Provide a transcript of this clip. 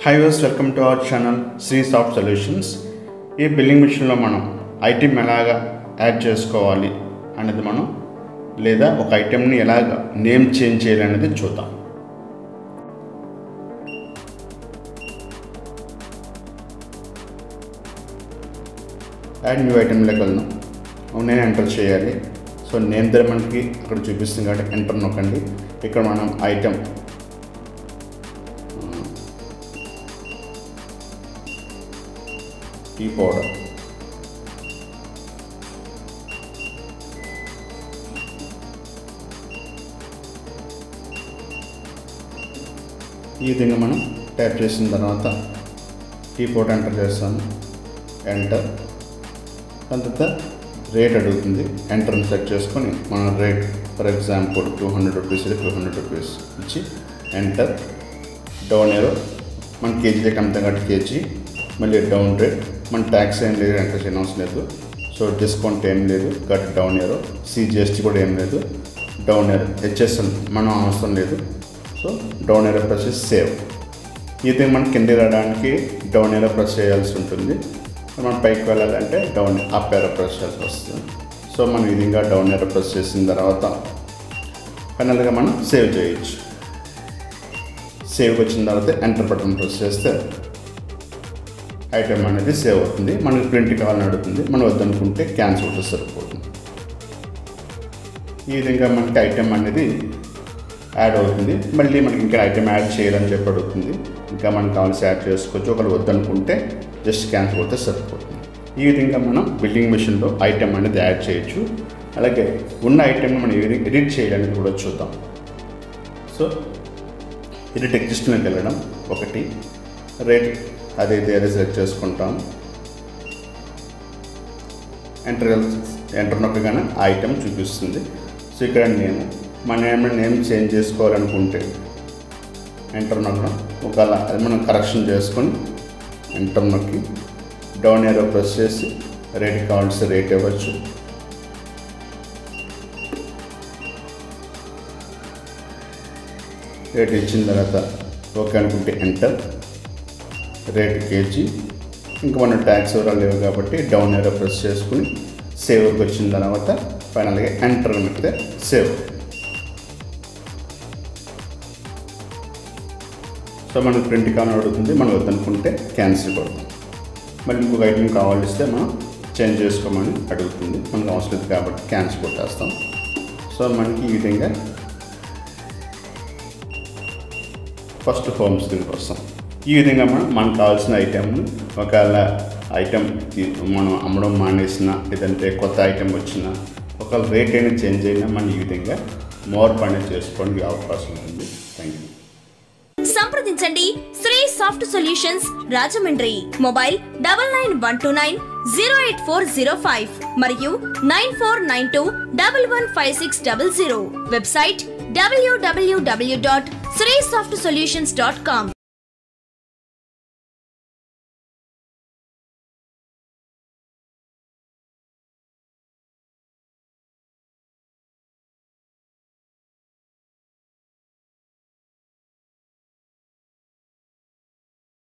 high వాస్ welcome to our channel Sri soft solutions ఈ billing మిషన్లో మనం ఐటెం ఎలాగా యాడ్ చేసుకోవాలి అనేది మనం లేదా ఒక ఐటెంని ఎలాగ నేమ్ చేంజ్ చేయాలి అనేది చూద్దాం యాడ్ న్యూ ఐటెంలోకి వెళ్దాం నేను ఎంటర్ చేయాలి సో నేమ్ దగ్గర మనకి అక్కడ చూపిస్తుంది కాబట్టి ఎంటర్ నొక్కండి ఇక్కడ మనం ఐటెం టీ పౌడర్ ఈ విధంగా మనం ట్యాప్ చేసిన తర్వాత టీ పౌడర్ ఎంటర్ చేస్తాను ఎంటర్ దాని తర్వాత రేట్ అడుగుతుంది ఎంటర్ని సెట్ చేసుకొని మన rate for example two hundred rupees two hundred rupees ఇచ్చి ఎంటర్ డౌన్ ఏరో మన కేజీ దగ్గర అంతా కాబట్టి కేజీ మళ్ళీ డౌన్ రేట్ మన ట్యాక్స్ ఏం లేదు ఎంటర్ చేయడం అవసరం లేదు సో డిస్కౌంట్ ఏం లేదు కాబట్టి డౌన్ ఏరో సిజిఎస్టీ కూడా ఏం లేదు డౌన్ ఏరో హెచ్ఎస్ఎల్ మనం అవసరం లేదు సో డౌన్ ఏరో ప్రెస్ చేసి సేవ్ ఇది మనం కింద రావడానికి డౌన్ ఏరో ప్రెస్ చేయాల్సి ఉంటుంది మనం పైకి వెళ్ళాలంటే డౌన్ అప్ ఏరో ప్రెస్ చేయాల్సి వస్తుంది సో మనం ఈ విధంగా డౌన్ ఏరో ప్రెస్ చేసిన తర్వాత ఫైనల్గా మనం సేవ్ చేయొచ్చు సేవ్కి వచ్చిన తర్వాత ఎంటర్ బటన్ ప్రెస్ చేస్తే ఐటెం అనేది సేవ్ అవుతుంది మనకి ప్రింట్ కావాలని అడుగుతుంది మనం వద్దనుకుంటే క్యాన్సిల్ అవుతుంది సరిపోతుంది ఈ విధంగా మనకి ఐటెం అనేది యాడ్ అవుతుంది మళ్ళీ మనకి ఇంకా ఐటెం యాడ్ చేయాలని చెప్పి అడుగుతుంది ఇంకా మనకు కావాల్సి యాడ్ చేసుకోవచ్చు ఒకళ్ళు వద్దనుకుంటే జస్ట్ క్యాన్సిల్ అవుతే సరిపోతుంది ఈ విధంగా మనం బిల్డింగ్ మిషన్లో ఐటెం అనేది యాడ్ చేయొచ్చు అలాగే ఉన్న ఐటెంని మనం ఎడిట్ చేయాలని కూడా చూద్దాం సో ఎడిట్ ఎగ్జిస్ట్లోకి వెళ్ళడం ఒకటి రేట్ అదే ఇది అదే సెలెక్ట్ చేసుకుంటాం ఎంటర్ ఎంటర్ నొక్కగానే ఆ ఐటెం చూపిస్తుంది సో ఇక్కడ నేను మన ఏమైనా నేమ్ చేంజ్ చేసుకోవాలనుకుంటే ఎంటర్ నొక్కడం ఒకవేళ అది మనం కరెక్షన్ చేసుకొని ఎంటర్ నొక్కి డౌన్ ఏరో ప్రెస్ చేసి రేట్ కావాల్సి రేట్ ఇవ్వచ్చు రేట్ ఇచ్చిన తర్వాత ఓకే అనుకుంటే ఎంటర్ రేట్ కేజీ ఇంకా మన ట్యాక్స్ వివరాలు లేవు కాబట్టి డౌన్ ఏరో ప్రెస్ చేసుకుని సేవ్కి వచ్చిన తర్వాత ఫైనల్గా ఎంటర్ నొక్కితే సేవ్ సో మనకు ప్రింట్ కావాలని అడుగుతుంది మనం వద్దనుకుంటే క్యాన్సిల్ కొడతాం మళ్ళీ ఇంకొక ఐటమ్ కావాలిస్తే మనం చేంజ్ చేసుకోమని అడుగుతుంది మనకు అవసరం లేదు కాబట్టి క్యాన్సిల్ కొట్టేస్తాం సో మనకి ఈ విధంగా ఫస్ట్ హోమ్ స్క్రీన్కి వస్తాం ఈ విధంగా మనం మనకు కావాల్సిన ఐటెంని ఒకవేళ ఐటెం మనం అమ్మడం మానేసిన లేదంటే కొత్త ఐటెం వచ్చినా ఒకవేళ రేట్ అయినా చేంజ్ అయినా మనం ఈ విధంగా మోర్ పని చేసుకోవడానికి అవకాశం ఉంది థ్యాంక్ యూ సంప్రదించండి Sri soft solutions Rajahmundry mobile double nine one two nine zero eight four zero five మరియు nine four nine two double one five six double zero website డబ్ల్యూడబ్ల్యూడబ్ల్యూ dot Sri soft solutions dot com